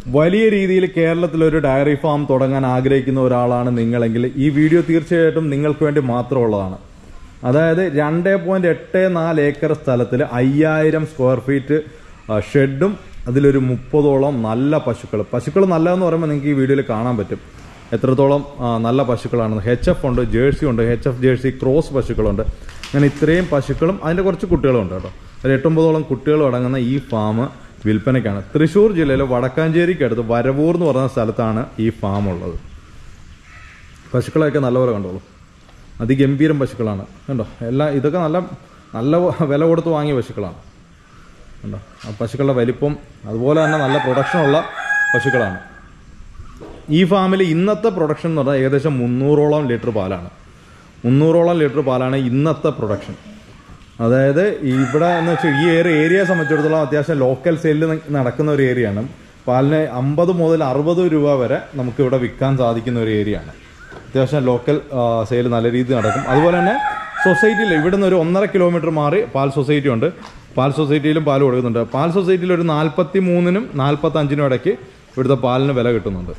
വലിയ രീതിയിൽ കേരളത്തിൽ ഒരു ഡയറി ഫാം തുടങ്ങാൻ ആഗ്രഹിക്കുന്ന ഒരാളാണ് നിങ്ങളെങ്കിൽ ഈ വീഡിയോ തീർച്ചയായിട്ടും നിങ്ങൾക്ക് വേണ്ടി മാത്രമുള്ളതാണ് അതായത് രണ്ട് പോയിന്റ് എട്ട് നാല് ഏക്കർ സ്ഥലത്തിൽ അയ്യായിരം സ്ക്വയർ ഫീറ്റ് ഷെഡും അതിലൊരു മുപ്പതോളം നല്ല പശുക്കൾ പശുക്കൾ നല്ലതെന്ന് പറയുമ്പോൾ നിങ്ങൾക്ക് ഈ വീഡിയോയിൽ കാണാൻ പറ്റും എത്രത്തോളം ആ, നല്ല പശുക്കളാണെന്ന് എച്ച് എഫ് ഉണ്ട് ജേഴ്സി ഉണ്ട് എച്ച് എഫ് ജേഴ്സി ക്രോസ് പശുക്കളുണ്ട് അങ്ങനെ ഇത്രയും പശുക്കളും അതിൻ്റെ കുറച്ച് കുട്ടികളും ഉണ്ട് കേട്ടോ ഒരു എട്ടൊമ്പതോളം കുട്ടികളും അടങ്ങുന്ന ഈ ഫാം വിൽപ്പനയ്ക്കാണ് തൃശ്ശൂർ ജില്ലയിലെ വടക്കാഞ്ചേരിക്കടുത്ത് വരവൂർ എന്ന് പറയുന്ന സ്ഥലത്താണ് ഈ ഫാം ഉള്ളത് പശുക്കളെയൊക്കെ നല്ലപോലെ കണ്ടോളൂ അതിഗംഭീരം പശുക്കളാണ് കണ്ടോ എല്ലാം ഇതൊക്കെ നല്ല നല്ല വില കൊടുത്ത് വാങ്ങിയ പശുക്കളാണ് കണ്ടോ ആ പശുക്കളുടെ വലിപ്പം അതുപോലെ തന്നെ നല്ല പ്രൊഡക്ഷനുള്ള പശുക്കളാണ് ഈ ഫാമിൽ ഇന്നത്തെ പ്രൊഡക്ഷൻ എന്ന് പറഞ്ഞാൽ ഏകദേശം മുന്നൂറോളം ലിറ്റർ പാലാണ് മുന്നൂറോളം ലിറ്റർ പാലാണ് ഇന്നത്തെ പ്രൊഡക്ഷൻ അതായത് ഇവിടെ എന്ന് വെച്ചാൽ ഈ ഏരിയ ഏരിയയെ സംബന്ധിച്ചിടത്തോളം അത്യാവശ്യം ലോക്കൽ സെയിലിൽ നടക്കുന്ന ഒരു ഏരിയയാണ് പാലിന് അമ്പത് മുതൽ അറുപത് രൂപ വരെ നമുക്ക് ഇവിടെ വിൽക്കാൻ സാധിക്കുന്ന ഒരു ഏരിയയാണ് അത്യാവശ്യം ലോക്കൽ സെയിൽ നല്ല രീതിയിൽ നടക്കും അതുപോലെ തന്നെ സൊസൈറ്റിയിൽ ഇവിടുന്ന് ഒരു ഒന്നര കിലോമീറ്റർ മാറി പാൽ സൊസൈറ്റി ഉണ്ട് പാൽ സൊസൈറ്റിയിലും പാൽ കൊടുക്കുന്നുണ്ട് പാൽ സൊസൈറ്റിയിൽ ഒരു നാൽപ്പത്തി മൂന്നിനും നാൽപ്പത്തി അഞ്ചിനും ഇടയ്ക്ക് ഇവിടുത്തെ പാലിന് വില കിട്ടുന്നുണ്ട്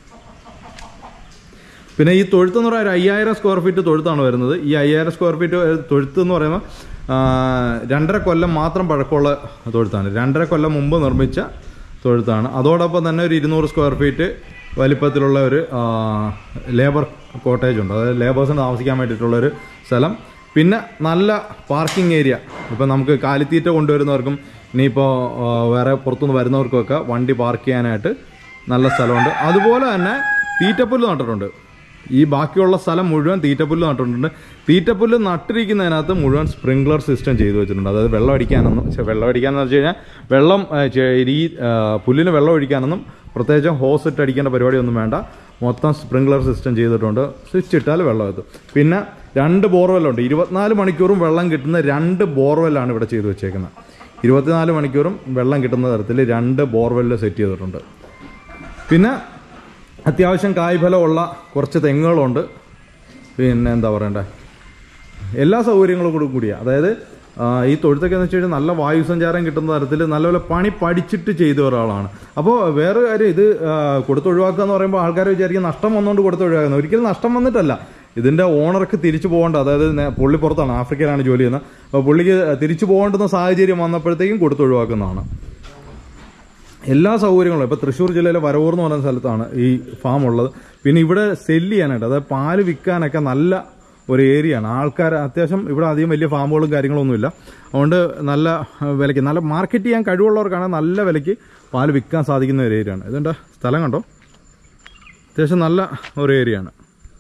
പിന്നെ ഈ തൊഴുത്ത് എന്ന് പറയുന്നത് ഒരു അയ്യായിരം സ്ക്വയർ ഫീറ്റ് തൊഴുത്താണ് വരുന്നത് ഈ അയ്യായിരം സ്ക്വയർ ഫീറ്റ് തൊഴുത്ത് എന്ന് പറയുമ്പോൾ ആ, രണ്ടര കൊല്ലം മാത്രം പഴക്കമുള്ള തൊഴുത്താണ് രണ്ടര കൊല്ലം മുമ്പ് നിർമ്മിച്ച തൊഴുത്താണ് അതോടൊപ്പം തന്നെ ഒരു ഇരുന്നൂറ് സ്ക്വയർ ഫീറ്റ് വലിപ്പത്തിലുള്ള ഒരു ആ, ലേബർ കോട്ടേജ് ഉണ്ട് അതായത് ലേബേഴ്സിന് താമസിക്കാൻ വേണ്ടിയിട്ടുള്ള ഒരു സ്ഥലം പിന്നെ നല്ല പാർക്കിംഗ് ഏരിയ ഇപ്പം നമുക്ക് കാലിത്തീറ്റ കൊണ്ടുവരുന്നവർക്കും ഇനിയിപ്പോൾ ആ, വേറെ പുറത്തുനിന്ന് വരുന്നവർക്കൊക്കെ വണ്ടി പാർക്ക് ചെയ്യാനായിട്ട് നല്ല സ്ഥലമുണ്ട് അതുപോലെ തന്നെ തീറ്റപ്പുല്ല് നട്ടിട്ടുണ്ട് ഈ ബാക്കിയുള്ള സ്ഥലം മുഴുവൻ തീറ്റപ്പുല്ല് നട്ടിട്ടുണ്ട് തീറ്റപ്പുല്ല് നട്ടിരിക്കുന്നതിനകത്ത് മുഴുവൻ സ്പ്രിംഗ്ലർ സിസ്റ്റം ചെയ്തു വെച്ചിട്ടുണ്ട് അതായത് വെള്ളം അടിക്കാനൊന്നും പക്ഷേ വെള്ളം അടിക്കാന്ന് വെച്ച് കഴിഞ്ഞാൽ വെള്ളം ആ, ചെ- ഈ ആ, പുല്ലിന് വെള്ളം ഒഴിക്കാനൊന്നും പ്രത്യേകിച്ചും ഹോസ് ഇട്ട് അടിക്കേണ്ട പരിപാടിയൊന്നും വേണ്ട മൊത്തം സ്പ്രിംഗ്ലർ സിസ്റ്റം ചെയ്തിട്ടുണ്ട് സ്വിച്ച് ഇട്ടാൽ വെള്ളം എത്തും പിന്നെ രണ്ട് ബോർവെല്ലുണ്ട് ഇരുപത്തിനാല് മണിക്കൂറും വെള്ളം കിട്ടുന്ന രണ്ട് ബോർവെല്ലാണ് ഇവിടെ ചെയ്തു വെച്ചേക്കുന്നത് ഇരുപത്തിനാല് മണിക്കൂറും വെള്ളം കിട്ടുന്ന തരത്തിൽ രണ്ട് ബോർവെല്ല് സെറ്റ് ചെയ്തിട്ടുണ്ട് പിന്നെ അത്യാവശ്യം കായ്ഫലമുള്ള കുറച്ച് തെങ്ങുകളുണ്ട് പിന്നെ എന്താ പറയണ്ടേ എല്ലാ സൗകര്യങ്ങളും കൂടി കൂടിയാണ് അതായത് ആ, ഈ തൊഴുത്തൊക്കെ എന്ന് വെച്ച് കഴിഞ്ഞാൽ നല്ല വായു സഞ്ചാരം കിട്ടുന്ന തരത്തിൽ നല്ലപോലെ പണി പഠിച്ചിട്ട് ചെയ്ത ഒരാളാണ് അപ്പോൾ വേറെ കാര്യം ഇത് ആ, കൊടുത്തൊഴിവാക്കുക എന്ന് പറയുമ്പോൾ ആൾക്കാർ വിചാരിക്കും നഷ്ടം വന്നുകൊണ്ട് കൊടുത്തൊഴിവാക്കുന്നത് ഒരിക്കലും നഷ്ടം വന്നിട്ടല്ല ഇതിന്റെ ഓണർക്ക് തിരിച്ചു പോകേണ്ട അതായത് നേ- പുള്ളി പുറത്താണ് ആഫ്രിക്കയിലാണ് ജോലി ചെയ്യുന്നത് അപ്പോൾ പുള്ളിക്ക് തിരിച്ചു പോകേണ്ടുന്ന സാഹചര്യം വന്നപ്പോഴത്തേക്കും കൊടുത്തൊഴിവാക്കുന്നതാണ് എല്ലാ സൗകര്യങ്ങളും ഇപ്പോൾ തൃശ്ശൂർ ജില്ലയിലെ വരവൂർ എന്ന് പറയുന്ന സ്ഥലത്താണ് ഈ ഫാം ഉള്ളത് പിന്നെ ഇവിടെ സെല്ല് ചെയ്യാനായിട്ട് അതായത് പാല് വിൽക്കാനൊക്കെ നല്ല ഒരു ഏരിയയാണ് ആൾക്കാർ അത്യാവശ്യം ഇവിടെ അധികം വലിയ ഫാമുകളും കാര്യങ്ങളൊന്നുമില്ല അതുകൊണ്ട് നല്ല ആ, വിലയ്ക്ക് നല്ല മാർക്കറ്റ് ചെയ്യാൻ കഴിവുള്ളവർക്കാണ് നല്ല വിലയ്ക്ക് പാല് വിൽക്കാൻ സാധിക്കുന്ന ഒരു ഏരിയയാണ് ഇതെന്താ സ്ഥലം കണ്ടോ അത്യാവശ്യം നല്ല ഒരു ഏരിയയാണ്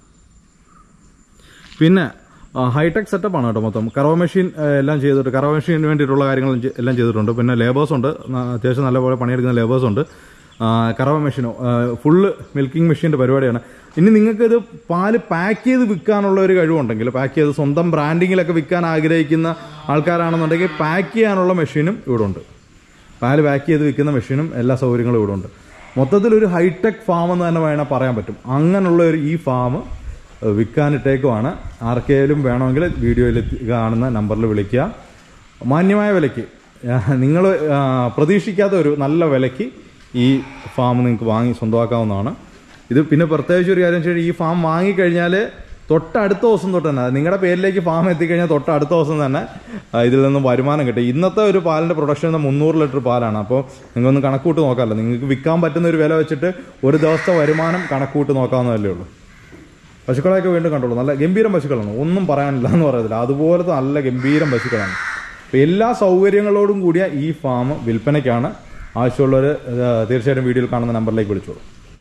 പിന്നെ ഹൈടെക് സെറ്റപ്പാണ് കേട്ടോ മൊത്തം കറവ മെഷീൻ ആ, എല്ലാം ചെയ്തിട്ട് കറവ മെഷീന് വേണ്ടിയിട്ടുള്ള കാര്യങ്ങൾ ചെ- എല്ലാം ചെയ്തിട്ടുണ്ട് പിന്നെ ലേബേഴ്സ് ഉണ്ട് ന- അത്യാവശ്യം നല്ലപോലെ പണിയെടുക്കുന്ന ലേബേഴ്സ് ഉണ്ട് ആ, കറവ മെഷീനോ ഫുള്ള് മിൽക്കിംഗ് മെഷീൻ്റെ പരിപാടിയാണ് ഇനി നിങ്ങൾക്ക് ഇത് പാല് പാക്ക് ചെയ്ത് വിൽക്കാനുള്ള ഒരു കഴിവുണ്ടെങ്കിൽ പാക്ക് ചെയ്ത് സ്വന്തം ബ്രാൻഡിങ്ങിലൊക്കെ വിൽക്കാൻ ആഗ്രഹിക്കുന്ന ആൾക്കാരാണെന്നുണ്ടെങ്കിൽ പാക്ക് ചെയ്യാനുള്ള മെഷീനും ഇവിടെ ഉണ്ട് പാല് പാക്ക് ചെയ്ത് വിൽക്കുന്ന മെഷീനും എല്ലാ സൗകര്യങ്ങളും ഇവിടെ ഉണ്ട് മൊത്തത്തിൽ ഒരു ഹൈടെക് ഫാം എന്ന് തന്നെ വേണം പറയാൻ പറ്റും അങ്ങനെയുള്ള ഒരു ഈ ഫാം വിൽക്കാനിട്ടേക്കുമാണ് ആർക്കെങ്കിലും വേണമെങ്കിൽ വീഡിയോയിൽ കാണുന്ന നമ്പറിൽ വിളിക്കുക മാന്യമായ വിലയ്ക്ക് നിങ്ങൾ പ്രതീക്ഷിക്കാത്ത ഒരു നല്ല വിലയ്ക്ക് ഈ ഫാം നിങ്ങൾക്ക് വാങ്ങി സ്വന്തമാക്കാവുന്നതാണ് ഇത് പിന്നെ പ്രത്യേകിച്ച് ഒരു കാര്യം വെച്ചാൽ ഈ ഫാം വാങ്ങിക്കഴിഞ്ഞാൽ തൊട്ടടുത്ത ദിവസം തൊട്ട് തന്നെ നിങ്ങളുടെ പേരിലേക്ക് ഫാം എത്തിക്കഴിഞ്ഞാൽ തൊട്ടടുത്ത ദിവസം തന്നെ ആ, ഇതിൽ നിന്ന് വരുമാനം കിട്ടും ഇന്നത്തെ ഒരു പാലിൻ്റെ പ്രൊഡക്ഷൻ മുന്നൂറ് ലിറ്റർ പാലാണ് അപ്പോൾ നിങ്ങൾക്കൊന്ന് കണക്കൂട്ട് നോക്കാമല്ലോ നിങ്ങൾക്ക് വിൽക്കാൻ പറ്റുന്ന ഒരു വില വെച്ചിട്ട് ഒരു ദിവസത്തെ വരുമാനം കണക്കൂട്ട് നോക്കാവുന്നതല്ലേ ഉള്ളൂ പശുക്കളെയൊക്കെ വീണ്ടും കണ്ടോളൂ നല്ല ഗംഭീരം പശുക്കളാണ് ഒന്നും പറയാനില്ല എന്ന് പറയത്തില്ല അതുപോലത്തെ നല്ല ഗംഭീരം പശുക്കളാണ് അപ്പോൾ എല്ലാ സൗകര്യങ്ങളോടും കൂടിയ ഈ ഫാം വിൽപ്പനയ്ക്കാണ് ആവശ്യമുള്ളവർ തീർച്ചയായിട്ടും വീഡിയോയിൽ കാണുന്ന നമ്പറിലേക്ക് വിളിച്ചോളൂ